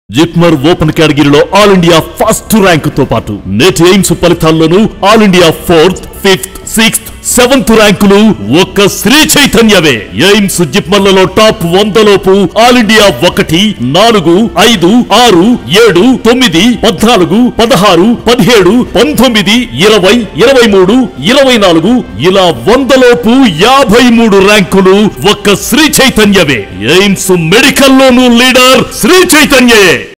JIPMER open కేటగిరీలో all India first rank తో పాటు నేటి ఎయిమ్స్ ఫలితాల్లోనూ all India fourth fifth sixth seventh ర్యాంకులు ఒక్క శ్రీ చైతన్యవే ఎయిమ్స్ జిప్మర్లలో టాప్ వందలోపు ఆల్ ఇండియా ఒకటి నాలుగు ఐదు ఆరు ఏడు తొమ్మిది పద్నాలుగు పదహారు పదిహేడు పంతొమ్మిది ఇరవై ఇరవై మూడు ఇరవై నాలుగు ఇలా వందలోపు యాభై మూడు ర్యాంకులు ఒక్క శ్రీ చైతన్యవే ఎయిమ్స్ మెడికల్లోనూ లీడర్ శ్రీ చైతన్యే